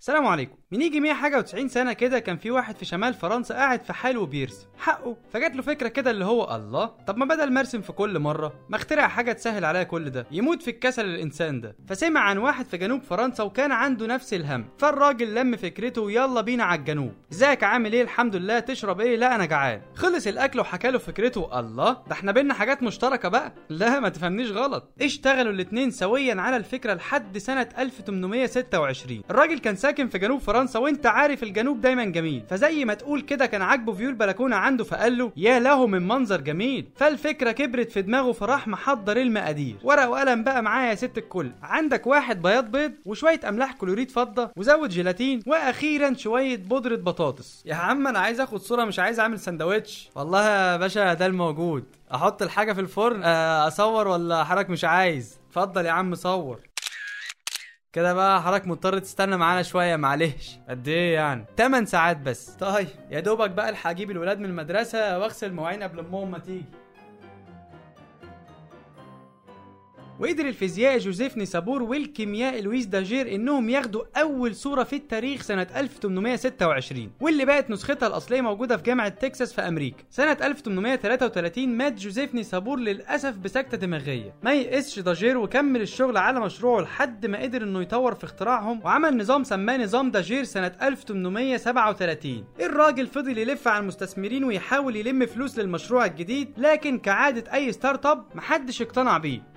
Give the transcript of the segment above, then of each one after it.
السلام عليكم من يجي 100 حاجه و90 سنه كده كان في واحد في شمال فرنسا قاعد في حاله وبيرسم حقه فجات له فكره كده اللي هو الله طب ما بدل ما ارسم في كل مره ما اخترع حاجه تسهل عليا كل ده يموت في الكسل الانسان ده فسمع عن واحد في جنوب فرنسا وكان عنده نفس الهم فالراجل لم فكرته ويلا بينا على الجنوب ازيك عامل ايه الحمد لله تشرب ايه لا انا جعان خلص الاكل وحكى له فكرته الله ده احنا بينا حاجات مشتركه بقى لا ما تفهمنيش غلط اشتغلوا الاتنين سويا على الفكره لحد سنه 1826 الراجل كان ساكن في جنوب فرنسا وانت عارف الجنوب دايما جميل فزي ما تقول كده كان عاجبه فيو البلكونه عنده فقال له يا له من منظر جميل فالفكره كبرت في دماغه فراح محضر المقادير ورقه وقلم بقى معايا يا ست الكل عندك واحد بياض بيض وشويه املاح كلوريد فضه وزود جيلاتين واخيرا شويه بودره بطاطس يا عم انا عايز اخد صوره مش عايز اعمل سندوتش والله يا باشا ده الموجود احط الحاجه في الفرن آه، اصور ولا حضرتك مش عايز اتفضل يا عم صور كده بقى حضرتك مضطر تستنى معانا شويه معلش قد ايه يعني 8 ساعات بس طيب يا دوبك بقى الحق اجيب الولاد من المدرسه واغسل مواعين قبل امهم ما تيجي وقدر الفيزيائي جوزيف نيسابور والكيميائي لويس داجير انهم ياخدوا اول صوره في التاريخ سنه 1826 واللي بقت نسختها الاصليه موجوده في جامعه تكساس في امريكا سنه 1833 مات جوزيف نيسابور للاسف بسكته دماغيه ما يئسش داجير وكمل الشغل على مشروعه لحد ما قدر انه يطور في اختراعهم وعمل نظام سماه نظام داجير سنه 1837 الراجل فضل يلف على المستثمرين ويحاول يلم فلوس للمشروع الجديد لكن كعاده اي ستارت اب محدش اقتنع بيه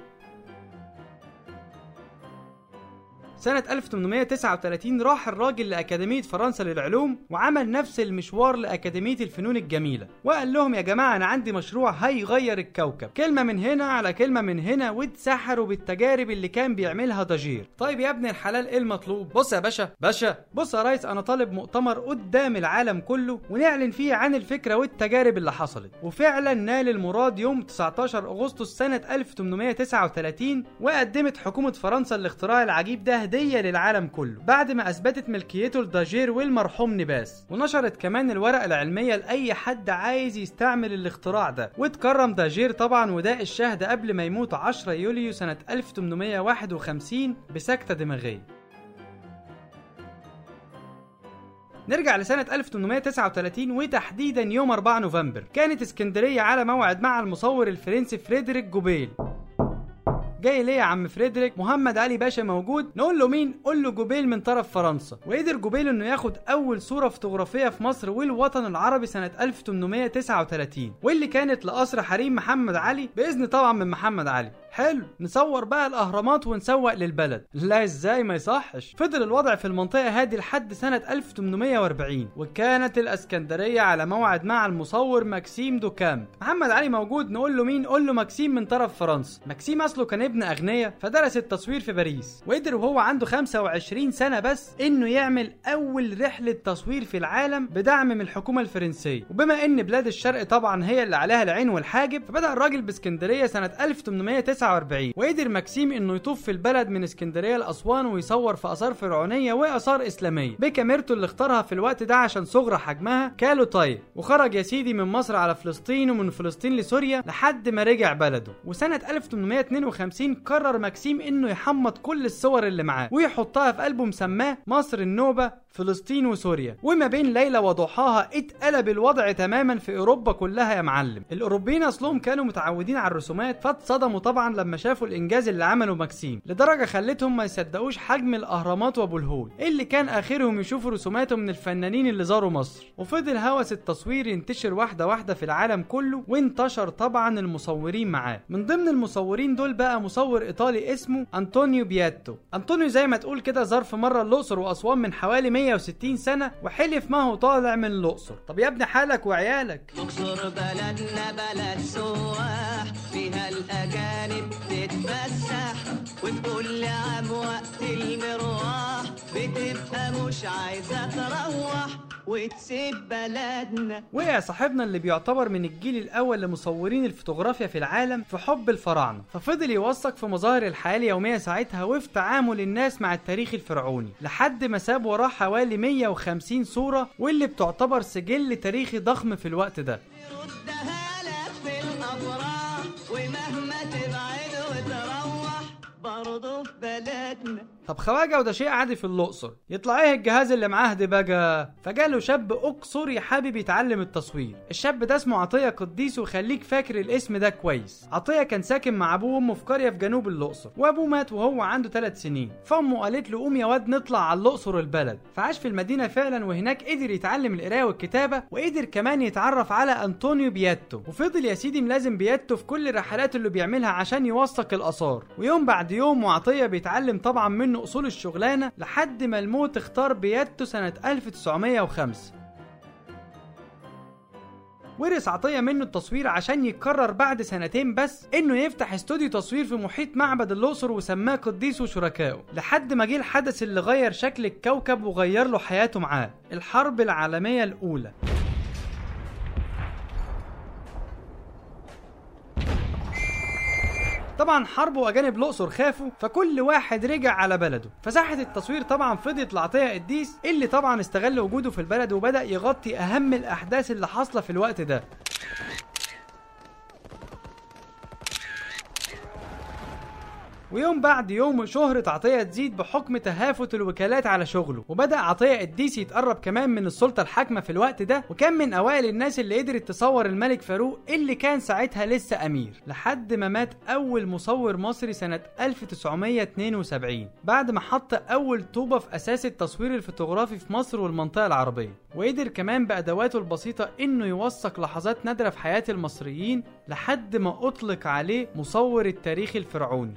سنة 1839 راح الراجل لأكاديمية فرنسا للعلوم وعمل نفس المشوار لأكاديمية الفنون الجميلة وقال لهم يا جماعة أنا عندي مشروع هيغير الكوكب كلمة من هنا على كلمة من هنا واتسحروا بالتجارب اللي كان بيعملها داجير طيب يا ابن الحلال ايه المطلوب بص يا باشا باشا بص يا ريس أنا طالب مؤتمر قدام العالم كله ونعلن فيه عن الفكرة والتجارب اللي حصلت وفعلا نال المراد يوم 19 أغسطس سنة 1839 وقدمت حكومة فرنسا الاختراع العجيب ده هدية للعالم كله بعد ما أثبتت ملكيته لداجير والمرحوم نباس ونشرت كمان الورقة العلمية لأي حد عايز يستعمل الاختراع ده واتكرم داجير طبعا وده الشهد قبل ما يموت 10 يوليو سنة 1851 بسكتة دماغية نرجع لسنة 1839 وتحديدا يوم 4 نوفمبر كانت اسكندرية على موعد مع المصور الفرنسي فريدريك جوبيل جاي ليه يا عم فريدريك محمد علي باشا موجود نقول له مين قول له جوبيل من طرف فرنسا وقدر جوبيل انه ياخد اول صوره فوتوغرافيه في مصر والوطن العربي سنه 1839 واللي كانت لقصر حريم محمد علي باذن طبعا من محمد علي حلو نصور بقى الاهرامات ونسوق للبلد لا ازاي ما يصحش فضل الوضع في المنطقه هادي لحد سنه 1840 وكانت الاسكندريه على موعد مع المصور ماكسيم دوكام محمد علي موجود نقول له مين قول له ماكسيم من طرف فرنسا ماكسيم اصله كان ابن اغنياء فدرس التصوير في باريس وقدر وهو عنده 25 سنه بس انه يعمل اول رحله تصوير في العالم بدعم من الحكومه الفرنسيه وبما ان بلاد الشرق طبعا هي اللي عليها العين والحاجب فبدا الراجل باسكندريه سنه 1849 وقدر ماكسيم انه يطوف في البلد من اسكندريه لاسوان ويصور في اثار فرعونيه واثار اسلاميه بكاميرته اللي اختارها في الوقت ده عشان صغرى حجمها كالو طيب وخرج يا سيدي من مصر على فلسطين ومن فلسطين لسوريا لحد ما رجع بلده وسنه 1852 قرر ماكسيم انه يحمض كل الصور اللي معاه ويحطها في قلبه مسماه مصر النوبه فلسطين وسوريا وما بين ليلة وضحاها اتقلب الوضع تماما في اوروبا كلها يا معلم الاوروبيين اصلهم كانوا متعودين على الرسومات فاتصدموا طبعا لما شافوا الانجاز اللي عمله ماكسيم لدرجة خلتهم ما يصدقوش حجم الاهرامات وابو الهول اللي كان اخرهم يشوفوا رسوماته من الفنانين اللي زاروا مصر وفضل هوس التصوير ينتشر واحدة واحدة في العالم كله وانتشر طبعا المصورين معاه من ضمن المصورين دول بقى مصور ايطالي اسمه انطونيو بياتو انطونيو زي ما تقول كده زار في مرة الاقصر واسوان من حوالي 160 سنة وحلف ما هو طالع من الأقصر طب يا ابني حالك وعيالك اقصر بلدنا بلد سواح فيها الأجانب تتفسح وكل عام وقت المروح بتبقى مش عايزة تروح وتسيب بلدنا وقع صاحبنا اللي بيعتبر من الجيل الأول لمصورين الفوتوغرافيا في العالم في حب الفراعنة ففضل يوثق في مظاهر الحياة اليومية ساعتها وفي تعامل الناس مع التاريخ الفرعوني لحد ما ساب وراه حوالي 150 صورة واللي بتعتبر سجل تاريخي ضخم في الوقت ده يردها لك في الأفراح ومهما تبعد وتروح برضه في بلدنا طب خواجه وده شيء عادي في الاقصر يطلع ايه الجهاز اللي معاه ده بقى فجاله شاب اقصري حابب يتعلم التصوير الشاب ده اسمه عطيه قديس وخليك فاكر الاسم ده كويس عطيه كان ساكن مع ابوه وامه في قريه في جنوب الاقصر وابوه مات وهو عنده ثلاث سنين فامه قالت له قوم يا واد نطلع على الاقصر البلد فعاش في المدينه فعلا وهناك قدر يتعلم القرايه والكتابه وقدر كمان يتعرف على انطونيو بياتو وفضل يا سيدي ملازم بياتو في كل الرحلات اللي بيعملها عشان يوثق الاثار ويوم بعد يوم وعطيه بيتعلم طبعا منه اصول الشغلانه لحد ما الموت اختار بياتو سنه 1905 ورث عطيه منه التصوير عشان يقرر بعد سنتين بس انه يفتح استوديو تصوير في محيط معبد الاقصر وسماه قديس وشركائه لحد ما جه الحدث اللي غير شكل الكوكب وغير له حياته معاه الحرب العالميه الاولى طبعا حرب واجانب الاقصر خافوا فكل واحد رجع على بلده فساحه التصوير طبعا فضيت لعطيه قديس اللي طبعا استغل وجوده في البلد وبدا يغطي اهم الاحداث اللي حاصله في الوقت ده ويوم بعد يوم شهرة عطية تزيد بحكم تهافت الوكالات على شغله وبدأ عطية قديس يتقرب كمان من السلطة الحاكمة في الوقت ده وكان من أوائل الناس اللي قدرت تصور الملك فاروق اللي كان ساعتها لسه أمير لحد ما مات أول مصور مصري سنة 1972 بعد ما حط أول طوبة في أساس التصوير الفوتوغرافي في مصر والمنطقة العربية وقدر كمان بأدواته البسيطة إنه يوثق لحظات نادرة في حياة المصريين لحد ما أطلق عليه مصور التاريخ الفرعوني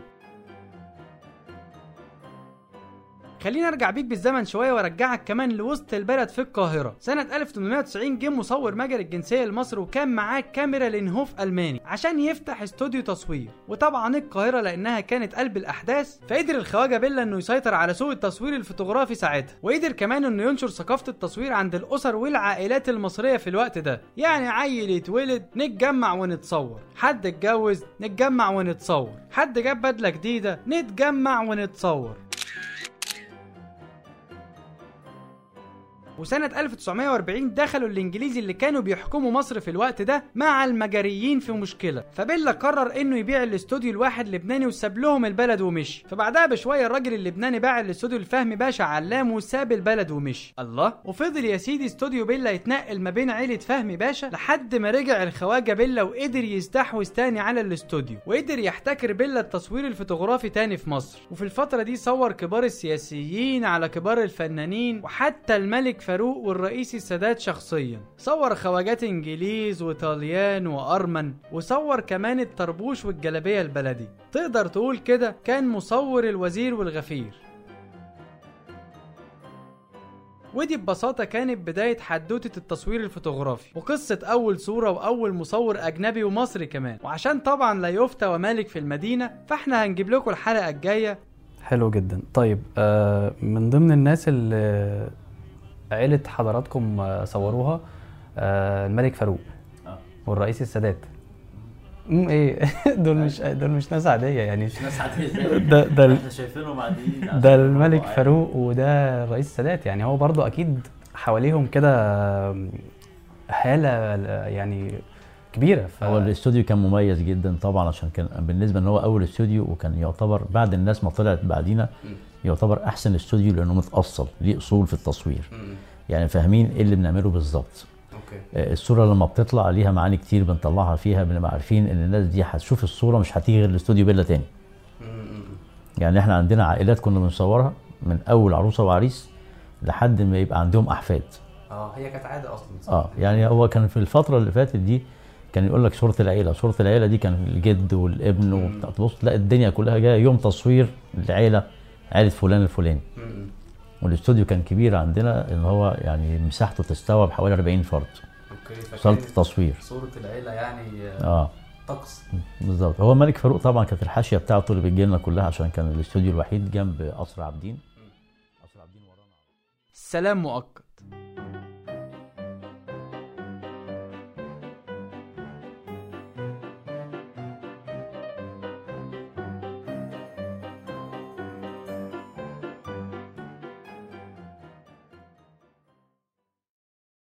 خلينا ارجع بيك بالزمن شويه وارجعك كمان لوسط البلد في القاهره سنه 1890 جه مصور مجر الجنسيه لمصر وكان معاه كاميرا لينهوف الماني عشان يفتح استوديو تصوير وطبعا القاهره لانها كانت قلب الاحداث فقدر الخواجه بيلا انه يسيطر على سوق التصوير الفوتوغرافي ساعتها وقدر كمان انه ينشر ثقافه التصوير عند الاسر والعائلات المصريه في الوقت ده يعني عيل يتولد نتجمع ونتصور حد اتجوز نتجمع ونتصور حد جاب بدله جديده نتجمع ونتصور وسنة 1940 دخلوا الإنجليز اللي كانوا بيحكموا مصر في الوقت ده مع المجريين في مشكلة فبيلا قرر إنه يبيع الاستوديو لواحد لبناني وساب لهم البلد ومشي فبعدها بشوية الراجل اللبناني باع الاستوديو لفهمي باشا علام وساب البلد ومشي الله وفضل يا سيدي استوديو بيلا يتنقل ما بين عيلة فهمي باشا لحد ما رجع الخواجة بيلا وقدر يستحوذ تاني على الاستوديو وقدر يحتكر بيلا التصوير الفوتوغرافي تاني في مصر وفي الفترة دي صور كبار السياسيين على كبار الفنانين وحتى الملك فاروق والرئيس السادات شخصيا صور خواجات انجليز وطاليان وارمن وصور كمان الطربوش والجلابيه البلدي تقدر تقول كده كان مصور الوزير والغفير ودي ببساطة كانت بداية حدوتة التصوير الفوتوغرافي وقصة أول صورة وأول مصور أجنبي ومصري كمان وعشان طبعا لا يفتى ومالك في المدينة فاحنا هنجيب لكم الحلقة الجاية حلو جدا طيب آه من ضمن الناس اللي عيلة حضراتكم آه، صوروها آه الملك فاروق آه. والرئيس السادات أمم، ايه دول مش دول مش ناس عادية يعني مش ناس عادية ده ده ال- احنا شايفينهم عاديين ده الملك فاروق وده الرئيس السادات يعني هو برضو اكيد حواليهم كده آم، هالة يعني كبيرة ف... هو الاستوديو كان مميز جدا طبعا عشان كان بالنسبه ان هو اول استوديو وكان يعتبر بعد الناس ما طلعت بعدينا يعتبر احسن استوديو لانه متاصل ليه اصول في التصوير يعني فاهمين ايه اللي بنعمله بالظبط اوكي آه، الصوره لما بتطلع ليها معاني كتير بنطلعها فيها بنبقى عارفين ان الناس دي هتشوف الصوره مش هتيجي غير الاستوديو بيلا تاني يعني احنا عندنا عائلات كنا بنصورها من اول عروسه وعريس لحد ما يبقى عندهم احفاد اه هي كانت عادة اصلا اه يعني هو كان في الفتره اللي فاتت دي كان يقول لك صوره العيله صوره العيله دي كان الجد والابن وبتاع تبص تلاقي الدنيا كلها جايه يوم تصوير العيله عيله فلان الفلاني والاستوديو كان كبير عندنا ان هو يعني مساحته تستوعب حوالي 40 فرد اوكي صاله التصوير صورة العيلة يعني اه طقس بالظبط هو الملك فاروق طبعا كانت الحاشيه بتاعته اللي بتجي لنا كلها عشان كان الاستوديو الوحيد جنب قصر عابدين قصر عابدين ورانا سلام مؤقت